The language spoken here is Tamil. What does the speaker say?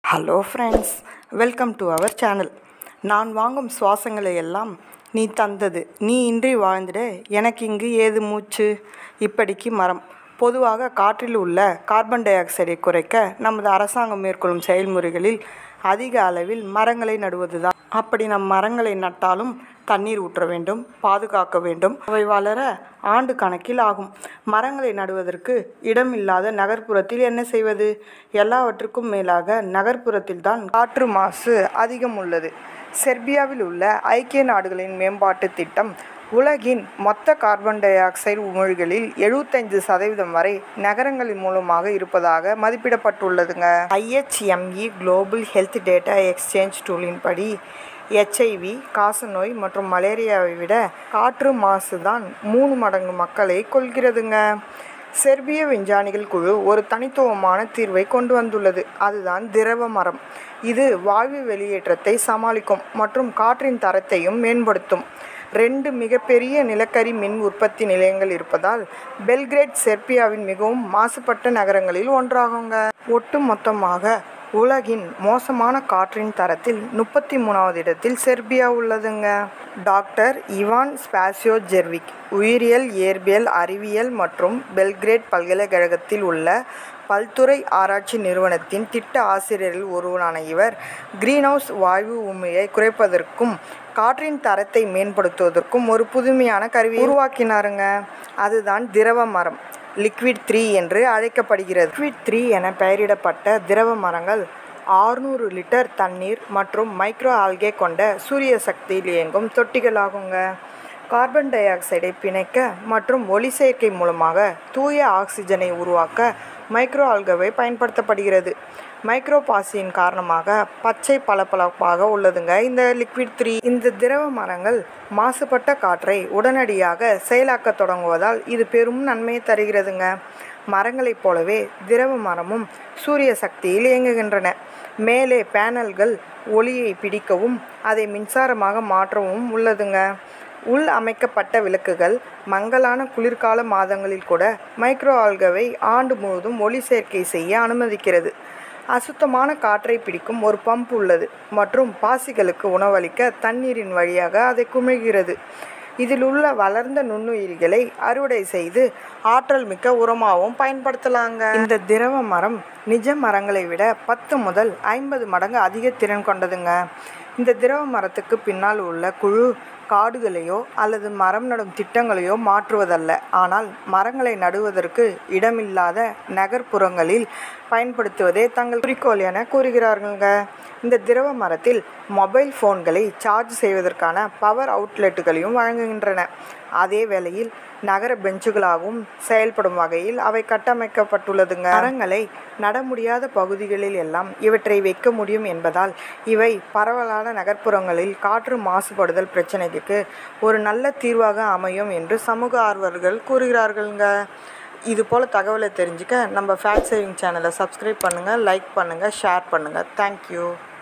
hello friends welcome to our channel நான் வாங்கும் சுவாசங்களை எல்லாம் நீ தந்தது நீ இன்றி வாழ்ந்திட எனக்கு இங்கு ஏது மூச்சு இப்படிக்கு மரம் பொதுவாக காற்றில் உள்ள கார்பன் டை ஆக்சைடை குறைக்க நமது அரசாங்கம் மேற்கொள்ளும் செயல்முறைகளில் அதிக அளவில் மரங்களை நடுவதுதான் அப்படி நம் மரங்களை நட்டாலும் தண்ணீர் ஊற்ற வேண்டும் பாதுகாக்க வேண்டும் அவை வளர ஆண்டு கணக்கில் ஆகும் மரங்களை நடுவதற்கு இடமில்லாத நகர்ப்புறத்தில் என்ன செய்வது எல்லாவற்றுக்கும் மேலாக நகர்ப்புறத்தில் தான் காற்று மாசு அதிகம் உள்ளது செர்பியாவில் உள்ள ஐக்கிய நாடுகளின் மேம்பாட்டு திட்டம் உலகின் மொத்த கார்பன் டை ஆக்சைடு உமிழ்களில் எழுபத்தைந்து சதவீதம் வரை நகரங்களின் மூலமாக இருப்பதாக மதிப்பிடப்பட்டுள்ளதுங்க IHME global health data exchange டூலின் படி எச்ஐவி காசநோய் மற்றும் மலேரியாவை விட காற்று மாசு தான் மூணு மடங்கு மக்களை கொள்கிறதுங்க செர்பிய விஞ்ஞானிகள் குழு ஒரு தனித்துவமான தீர்வை கொண்டு வந்துள்ளது அதுதான் திரவ மரம் இது வாயு வெளியேற்றத்தை சமாளிக்கும் மற்றும் காற்றின் தரத்தையும் மேம்படுத்தும் ரெண்டு மிகப்பெரிய நிலக்கரி மின் உற்பத்தி நிலையங்கள் இருப்பதால் பெல்கிரேட் செர்பியாவின் மிகவும் மாசுபட்ட நகரங்களில் ஒன்றாகுங்க ஒட்டு மொத்தமாக உலகின் மோசமான காற்றின் தரத்தில் முப்பத்தி மூணாவது இடத்தில் செர்பியா உள்ளதுங்க டாக்டர் இவான் ஸ்பாசியோ ஜெர்விக் உயிரியல் இயற்பியல் அறிவியல் மற்றும் பெல்கிரேட் பல்கலைக்கழகத்தில் உள்ள பல்துறை ஆராய்ச்சி நிறுவனத்தின் திட்ட ஆசிரியரில் ஒருவரான இவர் கிரீன்ஹவுஸ் வாயு உண்மையை குறைப்பதற்கும் காற்றின் தரத்தை மேம்படுத்துவதற்கும் ஒரு புதுமையான கருவி உருவாக்கினாருங்க அதுதான் திரவ மரம் லிக்விட் த்ரீ என்று அழைக்கப்படுகிறது லிக்விட் த்ரீ என பெயரிடப்பட்ட திரவ மரங்கள் ஆறுநூறு லிட்டர் தண்ணீர் மற்றும் மைக்ரோ ஆல்கே கொண்ட சூரிய சக்தியில் இயங்கும் தொட்டிகளாகுங்க கார்பன் டை ஆக்சைடை பிணைக்க மற்றும் ஒளி சேர்க்கை மூலமாக தூய ஆக்சிஜனை உருவாக்க மைக்ரோ ஆல்கவை பயன்படுத்தப்படுகிறது மைக்ரோ பாசியின் காரணமாக பச்சை பளபளப்பாக உள்ளதுங்க இந்த லிக்விட் த்ரீ இந்த திரவ மரங்கள் மாசுபட்ட காற்றை உடனடியாக செயலாக்க தொடங்குவதால் இது பெரும் நன்மையை தருகிறதுங்க மரங்களைப் போலவே திரவ மரமும் சூரிய சக்தியில் இயங்குகின்றன மேலே பேனல்கள் ஒளியை பிடிக்கவும் அதை மின்சாரமாக மாற்றவும் உள்ளதுங்க உள் அமைக்கப்பட்ட விளக்குகள் மங்கலான குளிர்கால மாதங்களில் கூட மைக்ரோ ஆல்கவை ஆண்டு முழுவதும் ஒளி சேர்க்கை செய்ய அனுமதிக்கிறது அசுத்தமான காற்றை பிடிக்கும் ஒரு பம்ப் உள்ளது மற்றும் பாசிகளுக்கு உணவளிக்க தண்ணீரின் வழியாக அதை குமிழ்கிறது இதில் உள்ள வளர்ந்த நுண்ணுயிரிகளை அறுவடை செய்து ஆற்றல் மிக்க உரமாகவும் பயன்படுத்தலாங்க இந்த திரவ மரம் நிஜ மரங்களை விட பத்து முதல் ஐம்பது மடங்கு அதிக திறன் கொண்டதுங்க இந்த திரவ மரத்துக்கு பின்னால் உள்ள குழு காடுகளையோ அல்லது மரம் நடும் திட்டங்களையோ மாற்றுவதல்ல ஆனால் மரங்களை நடுவதற்கு இடமில்லாத நகர்ப்புறங்களில் பயன்படுத்துவதே தங்கள் குறிக்கோள் என கூறுகிறார்கள்ங்க இந்த திரவ மரத்தில் மொபைல் ஃபோன்களை சார்ஜ் செய்வதற்கான பவர் அவுட்லெட்டுகளையும் வழங்குகின்றன அதே வேளையில் நகர பெஞ்சுகளாகவும் செயல்படும் வகையில் அவை கட்டமைக்கப்பட்டுள்ளதுங்க மரங்களை நட முடியாத பகுதிகளில் எல்லாம் இவற்றை வைக்க முடியும் என்பதால் இவை பரவலான நகர்ப்புறங்களில் காற்று மாசுபடுதல் பிரச்சனைக்கு ஒரு நல்ல தீர்வாக அமையும் என்று சமூக ஆர்வலர்கள் கூறுகிறார்கள்ங்க இது போல் தகவலை தெரிஞ்சுக்க நம்ம ஃபேக்ட் சேவிங் சேனலை சப்ஸ்கிரைப் பண்ணுங்கள் லைக் பண்ணுங்கள் ஷேர் பண்ணுங்கள் தேங்க்யூ